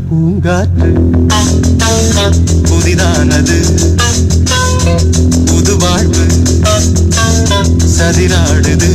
பூங்காற்று புதிதானது புது வாழ்வு சதிராடுது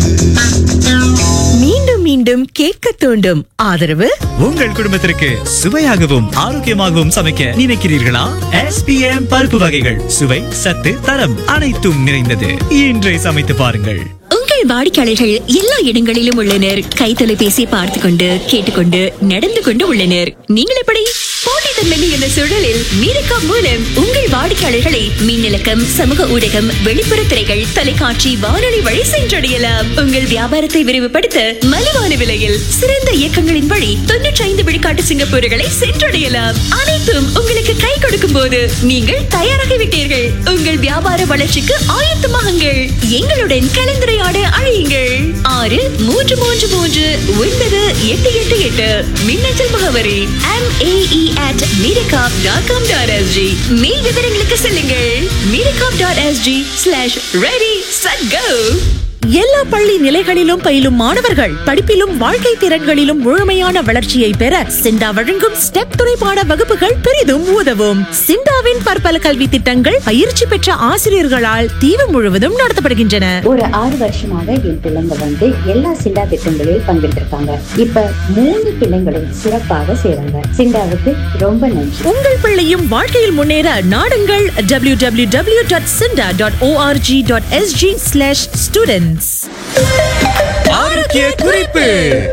மீண்டும் மீண்டும் கேட்க தூண்டும் ஆதரவு உங்கள் குடும்பத்திற்கு சுவையாகவும் ஆரோக்கியமாகவும் சமைக்க நினைக்கிறீர்களா எஸ்பிஎம் பருப்பு வகைகள் சுவை சத்து தரம் அனைத்தும் நிறைந்தது இன்றே சமைத்து பாருங்கள் உங்கள் வாடிக்கையாளர்கள் எல்லா இடங்களிலும் உள்ளனர் கை தொலைபேசி பார்த்து கொண்டு கேட்டுக்கொண்டு நடந்து கொண்டு உள்ளனர் நீங்கள் எப்படி போட்டித்தன்மை என்ற சூழலில் மீரக்கா மூலம் உங்கள் வாடிக்கையாளர்களை மின்னலக்கம் சமூக ஊடகம் வெளிப்புற திரைகள் தொலைக்காட்சி வானொலி வழி சென்றடையலாம் உங்கள் வியாபாரத்தை விரிவுபடுத்த மலிவான விலையில் சிறந்த இயக்கங்களின் வழி தொன்னூற்றி ஐந்து விழுக்காட்டு சிங்கப்பூர்களை சென்றடையலாம் அனைத்தும் உங்களுக்கு கை கொடுக்கும் போது நீங்கள் தயாராகிவிட்டீர்கள் உங்கள் வியாபார வளர்ச்சிக்கு ஆயத்தமாகுங்கள் எங்களுடன் கலந்துரையாட அழையுங்கள் ஆறு மூன்று மூன்று மூன்று ஒன்பது எட்டு எட்டு எட்டு மின்னஞ்சல் முகவரி M AE at mirakap dot com dot SG மேல் விவரங்களுக்கு செல்லுங்கள் mirakap dot SG slash ready set go எல்லா பள்ளி நிலைகளிலும் பயிலும் மாணவர்கள் படிப்பிலும் வாழ்க்கை திறன்களிலும் முழுமையான வளர்ச்சியை பெற சிண்டா வழங்கும் ஸ்டெப் துணைப்பாட வகுப்புகள் பெரிதும் உதவும் சிண்டாவின் பற்பல கல்வி திட்டங்கள் பயிற்சி பெற்ற ஆசிரியர்களால் தீவு முழுவதும் நடத்தப்படுகின்றன ஒரு ஆறு வருஷமாக என் பிள்ளைங்க வந்து எல்லா சிண்டா திட்டங்களில் பங்கெடுத்திருக்காங்க இப்ப மூணு பிள்ளைங்களும் சிறப்பாக செய்றாங்க சிண்டாவுக்கு ரொம்ப நன்றி உங்கள் பிள்ளையும் வாழ்க்கையில் முன்னேற நாடுங்கள் W W W dot SINDA dot ORG dot SG slash students ஆரோக்கிய குறிப்பு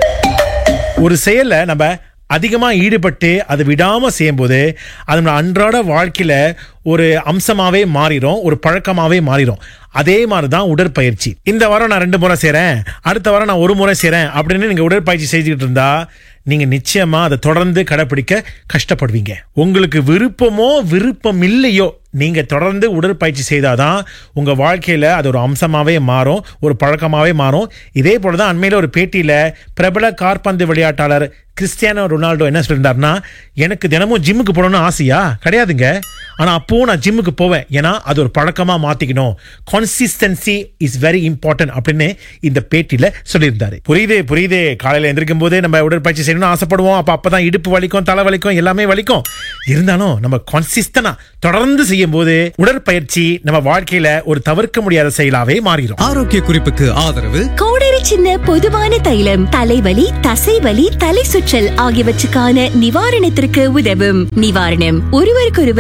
ஒரு செயல்ல நம்ம அதிகமா ஈடுபட்டு அதை விடாம செய்யும்போது அது நம்ம அன்றாட வாழ்க்கையில ஒரு அம்சமாவே மாறிடும் ஒரு பழக்கமாவே மாறிடும் அதே மாதிரி தான் உடற்பயிற்சி இந்த வாரம் நான் ரெண்டு முறை செய்றேன் அடுத்த வாரம் நான் ஒரு முறை செய்றேன் அப்படின்னு நீங்க உடற்பயிற்சி செஞ்சுக்கிட்டு இருந்தா நீங்க நிச்சயமா அதை தொடர்ந்து கடைபிடிக்க கஷ்டப்படுவீங்க உங்களுக்கு விருப்பமோ விருப்பம் இல்லையோ நீங்க தொடர்ந்து உடற்பயிற்சி செய்தாதான் உங்க வாழ்க்கையில அது ஒரு அம்சமாவே மாறும் ஒரு பழக்கமாவே மாறும் இதே போலதான் அண்மையில ஒரு பேட்டியில பிரபல காற்பந்து விளையாட்டாளர் கிறிஸ்டியானோ ரொனால்டோ என்ன சொல்லியிருந்தாருன்னா எனக்கு தினமும் ஜிம்முக்கு போகணும்னு ஆசையா கிடையாதுங்க ஆனா அப்பவும் நான் ஜிம்முக்கு போவேன் ஏன்னா அது ஒரு பழக்கமா மாத்திக்கணும் கன்சிஸ்டன்சி இஸ் வெரி இம்பார்ட்டன்ட் அப்படின்னு இந்த பேட்டியில சொல்லியிருந்தாரு புரியுது புரியுது காலையில எந்திரிக்கும் போதே நம்ம உடற்பயிற்சி செய்யணும்னு ஆசைப்படுவோம் அப்ப அப்பதான் இடுப்பு வலிக்கும் தலை வலிக்கும் எல்லாமே வலிக்கும் இருந்தாலும் நம்ம கன்சிஸ்டனா தொடர்ந்து செய்யும் போது உடற்பயிற்சி நம்ம வாழ்க்கையில ஒரு தவிர்க்க முடியாத செயலாவே மாறிடும் ஆரோக்கிய குறிப்புக்கு ஆதரவு கோடரி சின்ன பொதுவான தைலம் தலைவலி தசைவலி தலை சுற்றல் ஆகியவற்றுக்கான நிவாரணத்திற்கு உதவும் நிவாரணம் ஒருவருக்கொருவர்